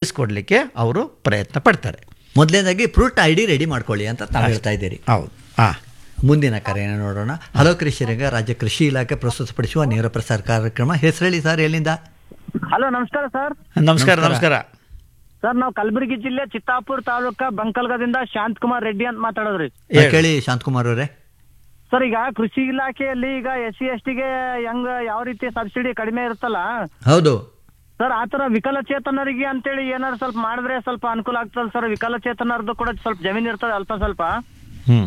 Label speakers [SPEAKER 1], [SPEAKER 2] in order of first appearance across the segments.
[SPEAKER 1] ಒದಗಿಸ್ಕೊಡ್ಲಿಕ್ಕೆ ಅವರು ಪ್ರಯತ್ನ ಪಡ್ತಾರೆ
[SPEAKER 2] ಮೊದಲನೇದಾಗಿ ಫ್ರೂಟ್ ಐ ಡಿ ರೆಡಿ ಮಾಡ್ಕೊಳ್ಳಿ ಅಂತ ತಾವು ಹೇಳ್ತಾ ಇದ್ದೀರಿ
[SPEAKER 1] ಹೌದು ಹಾಂ
[SPEAKER 2] ಮುಂದಿನ ಕರೆಯನ್ನು ನೋಡೋಣ ಹಲೋ ಕೃಷಿರಂಗ ರಾಜ್ಯ ಕೃಷಿ ಇಲಾಖೆ ಪ್ರಸ್ತುತಪಡಿಸುವ ನೇರ ಪ್ರಸಾರ ಕಾರ್ಯಕ್ರಮ ಹೆಸರೇಳಿ ಸರ್ ಎಲ್ಲಿಂದ
[SPEAKER 3] ಹಲೋ ನಮಸ್ಕಾರ ಸರ್
[SPEAKER 1] ನಮಸ್ಕಾರ ನಮಸ್ಕಾರ
[SPEAKER 3] ಸರ್ ನಾವು ಕಲಬುರಗಿ ಜಿಲ್ಲೆ ಚಿತ್ತಾಪುರ ತಾಲೂಕ ಬಂಕಲ್ಗದಿಂದ ಶಾಂತ್ ಕುಮಾರ್ ರೆಡ್ಡಿ ಅಂತ ಮಾತಾಡೋದ್ರಿ
[SPEAKER 2] ಆ, ಕೇಳಿ ಶಾಂತಕುಮಾರ್ ಅವರೇ
[SPEAKER 3] ಸರ್ ಈಗ ಕೃಷಿ ಇಲಾಖೆಯಲ್ಲಿ ಈಗ ಎಸ್ ಸಿ ಎಸ್ ಟಿಗೆ ಹೆಂಗ ಯಾವ ರೀತಿ ಸಬ್ಸಿಡಿ ಕಡಿಮೆ ಇರುತ್ತಲ್ಲ
[SPEAKER 2] ಹೌದು
[SPEAKER 3] ಸರ್ ಆತರ ವಿಕಲಚೇತನರಿಗೆ ಅಂತೇಳಿ ಏನಾದ್ರು ಸ್ವಲ್ಪ ಮಾಡಿದ್ರೆ ಸ್ವಲ್ಪ ಅನುಕೂಲ ಆಗ್ತದೆ ಸರ್ ವಿಕಲಚೇತನರದ್ದು ಕೂಡ ಸ್ವಲ್ಪ ಜಮೀನ್ ಇರ್ತದೆ ಅಲ್ಪ ಸ್ವಲ್ಪ
[SPEAKER 1] ಹ್ಞೂ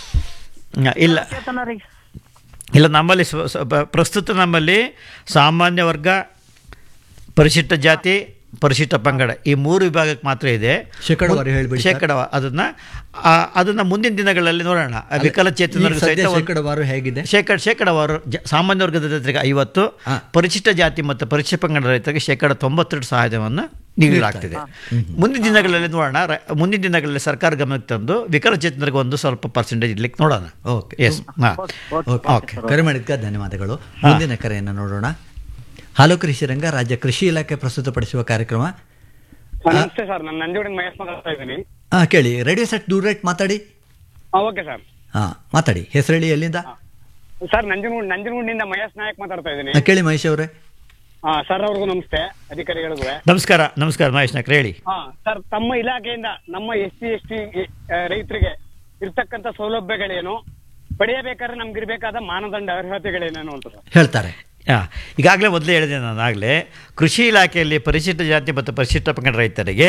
[SPEAKER 1] ಇಲ್ಲ
[SPEAKER 3] ಚೇತನರಿಗೆ
[SPEAKER 1] ಇಲ್ಲ ನಮ್ಮಲ್ಲಿ ಸ್ವ- ಸ್ವ- ಬ- ಪ್ರಸ್ತುತ ನಮ್ಮಲ್ಲಿ ಸಾಮಾನ್ಯ ವರ್ಗ ಪರಿಶಿಷ್ಟ ಜಾತಿ ಪರಿಶಿಷ್ಟ ಪಂಗಡ ಈ ಮೂರು ವಿಭಾಗಕ್ಕೆ ಮಾತ್ರ ಇದೆ
[SPEAKER 2] ಶೇಕಡಾವಾರು ಹೇಳ್ಬಿಡಿ ಸರ್.
[SPEAKER 1] ಶೇಕಡ ಅದನ್ನ ಆ, ಅದನ್ನ ಮುಂದಿನ ದಿನಗಳಲ್ಲಿ ನೋಡೋಣ
[SPEAKER 2] ಈಗ
[SPEAKER 1] ವಿಕಲಚೇತನರಿಗೆ
[SPEAKER 2] ಸದ್ಯ
[SPEAKER 1] ಸಹಿತ ಒಂದು-
[SPEAKER 2] ಶೇಕಡಾವಾರು ಹೇಗಿದೆ
[SPEAKER 1] ಶೇಕಡ ಶೇಕಡವಾರು ಜ- ಸಾಮಾನ್ಯ ವರ್ಗದ ರೈತರಿಗೆ ಐವತ್ತು
[SPEAKER 2] ಹಾ.
[SPEAKER 1] ಪರಿಶಿಷ್ಟ ಜಾತಿ ಮತ್ತು ಪರಿಶಿಷ್ಟ ಪಂಗಡ ರೈತರಿಗೆ ಶೇಕಡ ತೊಂಬತ್ತೆರಡು ಸಹಾಯಧನವನ್ನು ನೀಡಲಾಗ್ತಿದೆ ಮುಂದಿನ ದಿನಗಳಲ್ಲಿ ನೋಡೋಣ ರ- ಮುಂದಿನ ದಿನಗಳಲ್ಲಿ ಸರ್ಕಾರ ಗಮನಕ್ಕೆ ತಂದು ವಿಕಲಚೇತನರಿಗೆ ಒಂದು ಸ್ವಲ್ಪ ಪರ್ಸೆಂಟೇಜ್ ಇರ್ಲಿಕ್ಕೆ ನೋಡೋಣ
[SPEAKER 2] ಓಕೆ
[SPEAKER 1] ಎಸ್ ಹಾಂ
[SPEAKER 2] ಓಕೆ
[SPEAKER 1] ಓಕೆ
[SPEAKER 2] ಕರೆ ಮಾಡಿದ್ದಕ್ಕೆ ಧನ್ಯವಾದಗಳು ಮುಂದಿನ ಕರೆಯನ್ನು ನೋಡೋಣ ಹಲೋ ಕೃಷಿರಂಗ ರಾಜ್ಯ ಕೃಷಿ ಇಲಾಖೆ ಪ್ರಸ್ತುತಪಡಿಸುವ ಕಾರ್ಯಕ್ರಮ
[SPEAKER 4] ನಮಸ್ತೆ ಸರ್ ನಾನು ನಂಜುಡಿನ ಮಹೇಶ್ ಮಾತಾಡ್ತಾ ಇದ್ದೀನಿ
[SPEAKER 2] ಆ, ಕೇಳಿ ರೇಡಿಯೋ ಸೆಟ್ ದೂರ ಇಟ್ಟು ಮಾತಾಡಿ
[SPEAKER 4] ಓಕೆ ಸರ್
[SPEAKER 2] ಹಾಂ ಮಾತಾಡಿ ಹೆಸರೇಳಿ ಎಲ್ಲಿಂದ
[SPEAKER 4] ಸರ್ ನಂಜನಗೂಡ್ ನಂಜನಗೂಡಿನಿಂದ ಮಹೇಶ್ ನಾಯಕ್ ಮಾತಾಡ್ತಾ ಇದ್ದೀನಿ
[SPEAKER 2] ಆ, ಕೇಳಿ ಮಹೇಶ್ ಅವರೇ
[SPEAKER 4] ಹಾ ಸರ್ ಅವ್ರಿಗೂ ನಮಸ್ತೆ ಅಧಿಕಾರಿಗಳಿಗೂ
[SPEAKER 1] ನಮಸ್ಕಾರ ನಮಸ್ಕಾರ ಮಹೇಶ್ ನಾಯ್ಕರ್ ಹೇಳಿ
[SPEAKER 4] ಹಾ ಸರ್ ತಮ್ಮ ಇಲಾಖೆಯಿಂದ ನಮ್ಮ ಎಸ್ ಸಿ ಎಸ್ ಟಿ ರೈತರಿಗೆ ಇರ್ತಕ್ಕಂಥ ಸೌಲಭ್ಯಗಳೇನು ಪಡೆಯಬೇಕಾದ್ರೆ ನಮ್ಗಿರ್ಬೇಕಾದ ಮಾನದಂಡ ಅರ್ಹತೆಗಳೇನೇನು ಅಂತ ಸರ್
[SPEAKER 2] ಹೇಳ್ತಾರೆ
[SPEAKER 1] ಹಾಂ ಈಗಾಗಲೇ ಮೊದಲೇ ಹೇಳಿದೆ ನಾನು ಆಗಲೇ ಕೃಷಿ ಇಲಾಖೆಯಲ್ಲಿ ಪರಿಶಿಷ್ಟ ಜಾತಿ ಮತ್ತು ಪರಿಶಿಷ್ಟ ಪಂಗಡ ರೈತರಿಗೆ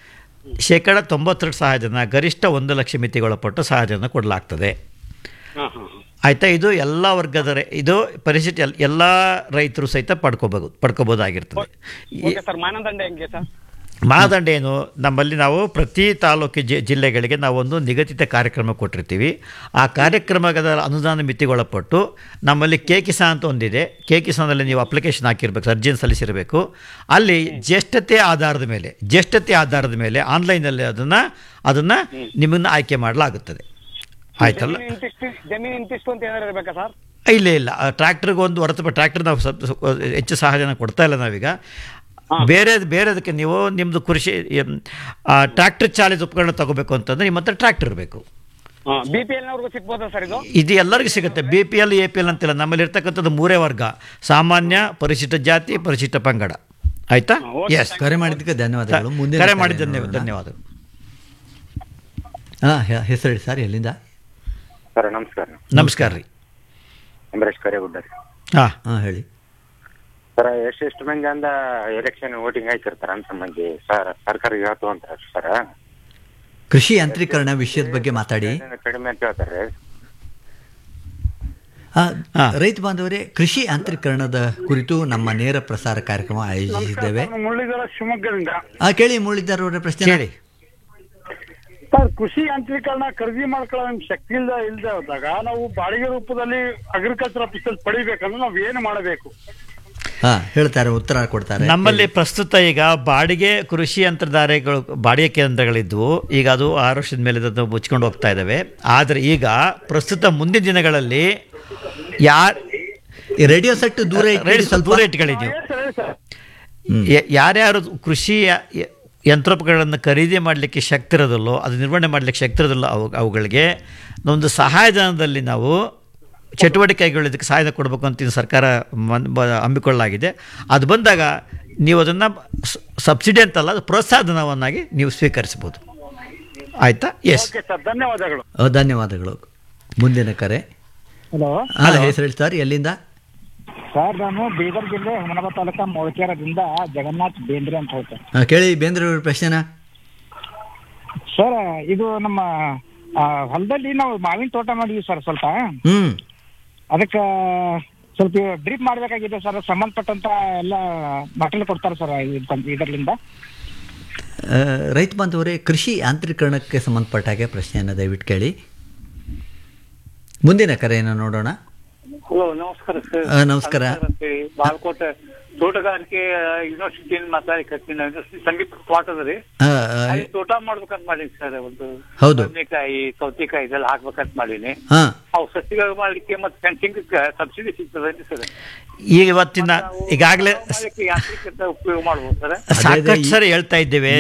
[SPEAKER 1] ಶೇಕಡ ತೊಂಬತ್ತೆರಡು ಸಹಾಯಧನ ಗರಿಷ್ಠ ಒಂದು ಲಕ್ಷ ಮಿತಿಗೊಳಪಟ್ಟು ಸಹಾಯಧನ ಕೊಡಲಾಗ್ತದೆ
[SPEAKER 4] ಹಾ ಹಾ
[SPEAKER 1] ಆಯಿತಾ ಇದು ಎಲ್ಲ ವರ್ಗದ ರೈ- ಇದು ಪರಿಶಿಷ್ಟ ಎಲ್- ಎಲ್ಲ ರೈತರು ಸಹಿತ ಪಡ್ಕೋಬಹುದು ಪಡ್ಕೋಬೋದಾಗಿರ್ತದೆ ಈ
[SPEAKER 4] ಓಕೆ ಸರ್ ಮಾನದಂಡ ಹೆಂಗೆ ಸರ್
[SPEAKER 1] ಮಾನದಂಡ ಏನು ನಮ್ಮಲ್ಲಿ ನಾವು ಪ್ರತಿ ತಾಲೂಕು ಜಿ ಜಿಲ್ಲೆಗಳಿಗೆ ನಾವೊಂದು ನಿಗದಿತ ಕಾರ್ಯಕ್ರಮ ಕೊಟ್ಟಿರ್ತೀವಿ ಆ ಕಾರ್ಯಕ್ರಮದ ಅನುದಾನ ಮಿತಿಗೊಳಪಟ್ಟು ನಮ್ಮಲ್ಲಿ ಕೆ ಕಿಸಾನ್ ಅಂತ ಒಂದಿದೆ ಕೆ ಕಿಸಾನಲ್ಲಿ ನೀವು ಅಪ್ಲಿಕೇಶನ್ ಹಾಕಿರ್ಬೇಕು ಅರ್ಜಿಯನ್ನು ಸಲ್ಲಿಸಿರಬೇಕು ಅಲ್ಲಿ ಜ್ಯೇಷ್ಠತೆ ಆಧಾರದ ಮೇಲೆ ಜ್ಯೇಷ್ಠತೆ ಆಧಾರದ ಮೇಲೆ ಆನ್ಲೈನಲ್ಲಿ ಅದನ್ನು ಅದನ್ನು ನಿಮ್ಮನ್ನು ಆಯ್ಕೆ ಮಾಡಲಾಗುತ್ತದೆ ಆಯ್ತಲ್ಲ
[SPEAKER 4] ಜಮೀನು ಇಂತಿಷ್ಟು ಜಮೀನು ಇಂತಿಷ್ಟು ಅಂತ ಏನಾರು ಇರ್ಬೇಕಾ ಸರ್
[SPEAKER 1] ಇಲ್ಲ ಇಲ್ಲ ಟ್ರ್ಯಾಕ್ಟರ್ಗೆ ಒಂದು ಹೊರತು ಟ್ರ್ಯಾಕ್ಟರ್ ನಾವು ಸ್ವಲ್ಪ ಸ್ವಲ್ಪ ಹೆಚ್ಚು ಸಹಜನ ಕೊಡ್ತಾ ಇಲ್ಲ ನಾವೀಗ ಬೇರೆ ಬೇರೆದಕ್ಕೆ ನೀವು ನಿಮ್ಮದು ಕೃಷಿ ಟ್ರ್ಯಾಕ್ಟರ್ ಚಾಲಿತ ಉಪಕರಣ ತಗೋಬೇಕು ಅಂತಂದ್ರೆ ನಿಮ್ಮ ಹತ್ರ ಟ್ರ್ಯಾಕ್ಟರ್ ಇರಬೇಕು
[SPEAKER 4] ಬಿ ಪಿ ಎಲ್ ನವ್ರಿಗೂ ಸಿಗ್ಬೋದಾ ಸರ್ ಇದು
[SPEAKER 1] ಇದು ಎಲ್ಲರಿಗೂ ಸಿಗುತ್ತೆ B P L A P L ಅಂತಿಲ್ಲ ನಮ್ಮಲ್ಲಿ ಇರ್ತಕ್ಕಂಥದ್ದು ಮೂರೇ ವರ್ಗ ಸಾಮಾನ್ಯ ಪರಿಶಿಷ್ಟ ಜಾತಿ ಪರಿಶಿಷ್ಟ ಪಂಗಡ ಆಯ್ತಾ ಎಸ್
[SPEAKER 2] ಕರೆ ಮಾಡಿದ್ದಕ್ಕೆ ಧನ್ಯವಾದಗಳು ಮುಂದಿನ
[SPEAKER 1] ಕರೆ
[SPEAKER 2] ಕರೆಯನ್ನು
[SPEAKER 1] ಮಾಡಿದ ಧನ್ಯ-
[SPEAKER 2] ನೋಡೋಣ.
[SPEAKER 1] ಧನ್ಯವಾದಗಳು
[SPEAKER 2] ಹಾಂ ಹೆಸರೇಳಿ ಸರ್ ಎಲ್ಲಿಂದ
[SPEAKER 5] ಸರ್ ನಮಸ್ಕಾರ
[SPEAKER 1] ನಮಸ್ಕಾರ ರೀ
[SPEAKER 5] ಅಂಬರೀಶ್ ಕರೇಗುಡ್ಡ ರೀ
[SPEAKER 1] ಹಾಂ
[SPEAKER 2] ಹಾಂ ಹೇಳಿ
[SPEAKER 5] ಸರ್ ಎಷ್ಟು ಎಷ್ಟು ಮಂದಿ ಅಂದ ಎಲೆಕ್ಷನ್ ವೋಟಿಂಗ್ ಆಯ್ತಿರ್ತಾರ ಅಂತ ಮಂದಿ ಸರ್ ಸರ್ಕಾರ ಹೇಳ್ತು ಅಂತ ಸರ್
[SPEAKER 2] ಕೃಷಿ ಯಾಂತ್ರೀಕರಣ ವಿಷಯದ ಬಗ್ಗೆ ಮಾತಾಡಿ
[SPEAKER 5] ಕಡಿಮೆ ಅಂತ ಹೇಳ್ತಾರೆ
[SPEAKER 2] ಆ,
[SPEAKER 1] ಹಾ.
[SPEAKER 2] ರೈತ ಬಾಂಧವರೇ ಕೃಷಿ ಯಾಂತ್ರೀಕರಣದ ಕುರಿತು ನಮ್ಮ ನೇರ ಪ್ರಸಾರ ಕಾರ್ಯಕ್ರಮ ಆಯೋಜಿಸಿದ್ದೇವೆ
[SPEAKER 4] ಮುರಳೀಧರ ಶಿವಮೊಗ್ಗದಿಂದ
[SPEAKER 2] ಆ, ಕೇಳಿ ಮುರಳೀಧರ್ ಅವರ ಪ್ರಶ್ನೆ
[SPEAKER 1] ಕೇಳಿ
[SPEAKER 4] ಸರ್ ಕೃಷಿ ಯಾಂತ್ರೀಕರಣ ಖರೀದಿ ಮಾಡ್ಕೊಳ್ಳೋ ನಮ್ಗೆ ಶಕ್ತಿ ಇಲ್ದ ಇಲ್ದೆ ಹೋದಾಗ ನಾವು ಬಾಡಿಗೆ ರೂಪದಲ್ಲಿ ಅಗ್ರಿಕಲ್ಚರ್ ಆಫೀಸಲ್ಲಿ ಪಡಿಬೇಕಂದ್ರೆ ನಾವು ಏನು ಮಾಡಬೇಕು
[SPEAKER 2] ಹಾ ಹೇಳ್ತಾರೆ ಉತ್ತರ ಕೊಡ್ತಾರೆ
[SPEAKER 1] ನಮ್ಮಲ್ಲಿ ಪ್ರಸ್ತುತ ಈಗ ಬಾಡಿಗೆ ಕೃಷಿ ಯಂತ್ರಧಾರೆಗಳು ಬಾಡಿಗೆ ಕೇಂದ್ರಗಳಿದ್ವು ಈಗ ಅದು ಆರು ವರ್ಷದ ಮೇಲೆ ಅದು ಮುಚ್ಕೊಂಡು ಹೋಗ್ತಾ ಇದ್ದಾವೆ ಆದರೆ ಈಗ ಪ್ರಸ್ತುತ ಮುಂದಿನ ದಿನಗಳಲ್ಲಿ ಯಾರು
[SPEAKER 2] ಈ ರೇಡಿಯೋ ಸೆಟ್ ದೂರ ಇಟ್ಟು ಸ್ವಲ್ಪ
[SPEAKER 1] ದೂರ ಇಟ್ಕೊಳ್ಳಿ ನೀವು ಯ- ಯಾರ್ಯಾರು ಕೃಷಿ ಯ- ಯ- ಯಂತ್ರೋಪಕರಣಗಳನ್ನು ಖರೀದಿ ಮಾಡಲಿಕ್ಕೆ ಶಕ್ತಿ ಇರೋದಿಲ್ಲೋ ಅದು ನಿರ್ವಹಣೆ ಮಾಡಲಿಕ್ಕೆ ಶಕ್ತಿ ಇರೋದಿಲ್ಲ ಅವು ಅವುಗಳಿಗೆ ಒಂದು ಸಹಾಯಧನದಲ್ಲಿ ನಾವು ಚಟುವಟಿಕೆಗಳು ಇದಕ್ಕೆ ಸಹಾಯ ಕೊಡಬೇಕು ಅಂತ ಇದು ಸರ್ಕಾರ ಮನ್- ಬ- ಹಮ್ಮಿಕೊಳ್ಳಲಾಗಿದೆ ಅದು ಬಂದಾಗ ನೀವು ಅದನ್ನು ಸಬ್ಸಿಡಿ ಅಂತಲ್ಲ ಅದು ಪ್ರೋತ್ಸಾಹಧನವನ್ನಾಗಿ ನೀವು ಸ್ವೀಕರಿಸ್ಬೋದು ಆಯಿತಾ ಎಸ್
[SPEAKER 4] ಓಕೆ ಸರ್ ಧನ್ಯವಾದಗಳು
[SPEAKER 2] ಆ, ಧನ್ಯವಾದಗಳು ಮುಂದಿನ ಕರೆ
[SPEAKER 3] ಹಲೋ
[SPEAKER 2] ಹಾಂ ಹೆಸರೇಳಿ ಸರ್ ಎಲ್ಲಿಂದ
[SPEAKER 3] ಸರ್ ನಾನು ಬೀದರ್ ಜಿಲ್ಲೆ ಹುಮನಾಬಾದ್ ತಾಲೂಕ ಮೊಳಕೆರದಿಂದ ಜಗನ್ನಾಥ್ ಬೇಂದ್ರೆ ಅಂತ ಹೇಳ್ತೇನೆ
[SPEAKER 2] ಆ, ಕೇಳಿ ಬೇಂದ್ರೆ ಅವ್ರ ಪ್ರಶ್ನೆನ
[SPEAKER 3] ಸರ್ ಇದು ನಮ್ಮ ಆ, ಹೊಲದಲ್ಲಿ ನಾವು ಮಾವಿನ ತೋಟ ಮಾಡಿದ್ವಿ ಸರ್ ಸ್ವಲ್ಪ
[SPEAKER 2] ಹ್ಮ್
[SPEAKER 3] ಅದಕ್ಕೆ ಸ್ವಲ್ಪ ಡ್ರಿಪ್ ಮಾಡ್ಬೇಕಾಗಿದೆ ಸರ್ ಸಂಬಂಧಪಟ್ಟಂತ ಎಲ್ಲ ಮಟೀರಿಯಲ್ ಕೊಡ್ತಾರೆ ಸರ್ ಇದರಿಂದ
[SPEAKER 2] ಆ, ರೈತ ಬಾಂಧವರೇ ಕೃಷಿ ಯಾಂತ್ರೀಕರಣಕ್ಕೆ ಸಂಬಂಧಪಟ್ಟ ಹಾಗೆ ಪ್ರಶ್ನೆಯನ್ನು ದಯವಿಟ್ಟು ಕೇಳಿ ಮುಂದಿನ ಕರೆಯನ್ನು ನೋಡೋಣ
[SPEAKER 6] ಹಲೋ ನಮಸ್ಕಾರ ಸರ್
[SPEAKER 2] ಆ, ನಮಸ್ಕಾರ.
[SPEAKER 6] ಬಾಲ್ಕೋಟೆ ತೋಟಗಾರಿಕೆ ಯೂನಿವರ್ಸಿಟಿಯಿಂದ ಮಾತಾಡಿ ಯೂನಿವರ್ಸಿಟಿ ಸಂಗೀತ ಪ್ಲಾಟ್ ಅದ ರೀ
[SPEAKER 2] ಆ, ಆ,
[SPEAKER 6] ಅಲ್ಲಿ ತೋಟ ಮಾಡ್ಬೇಕಂತ ಮಾಡೀನಿ ಸರ್ ಒಂದು
[SPEAKER 2] ಹೌದು.
[SPEAKER 6] ಬದನೆಕಾಯಿ ಸೌತೆಕಾಯಿ ಇದೆಲ್ಲ ಹಾಕ್ಬೇಕಂತ ಮಾಡೀನಿ
[SPEAKER 2] ಹಾಂ
[SPEAKER 6] ಅವು ಸಸಿಗಳು ಮಾಡ್ಲಿಕ್ಕೆ ಮತ್ತೆ ಫೆನ್ಸಿಂಗ್ ಸಬ್ಸಿಡಿ ಸಿಗ್ತದೆ ಸರ್
[SPEAKER 1] ಈಗ ಇವತ್ತಿನ ಈಗಾಗಲೇ
[SPEAKER 6] ಮಾಡ್ಲಿಕ್ಕೆ ಯಾಂತ್ರಿಕತೆ ಉಪಯೋಗ ಮಾಡ್ಬೋದು ಸರ್
[SPEAKER 2] ಅದೇ
[SPEAKER 1] ಸಾಕಷ್ಟು
[SPEAKER 2] ಈ-
[SPEAKER 1] ಸರಿ ಹೇಳ್ತಾ ಇದ್ದೇವೆ